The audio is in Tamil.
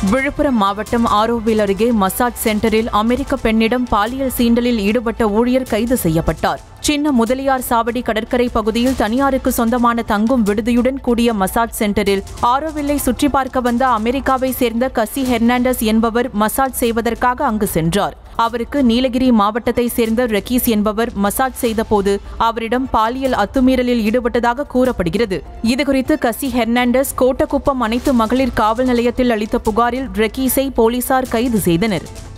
விழுப்புரம் மாவட்டம் ஆரோவில் அருகே மசாஜ் சென்டரில் அமெரிக்க பெண்ணிடம் பாலியல் சீண்டலில் ஈடுபட்ட ஊழியர் கைது செய்யப்பட்டார் சின்ன முதலியார் சாவடி கடற்கரை பகுதியில் தனியாருக்கு சொந்தமான தங்கும் விடுதியுடன் கூடிய மசாஜ் சென்டரில் ஆரோவில்லை சுற்றி பார்க்க வந்த அமெரிக்காவை சேர்ந்த கசி ஹெர்னாண்டஸ் என்பவர் மசாஜ் செய்வதற்காக அங்கு சென்றார் அவருக்கு நீலகிரி மாவட்டத்தை சேர்ந்த ரக்கீஸ் என்பவர் மசாஜ் செய்தபோது அவரிடம் பாலியல் அத்துமீறலில் ஈடுபட்டதாக கூறப்படுகிறது இதுகுறித்து கசி ஹெர்னாண்டஸ் கோட்டக்குப்பம் அனைத்து மகளிர் காவல் நிலையத்தில் அளித்த புகாரில் ரக்கீஸை போலீசார் கைது செய்தனர்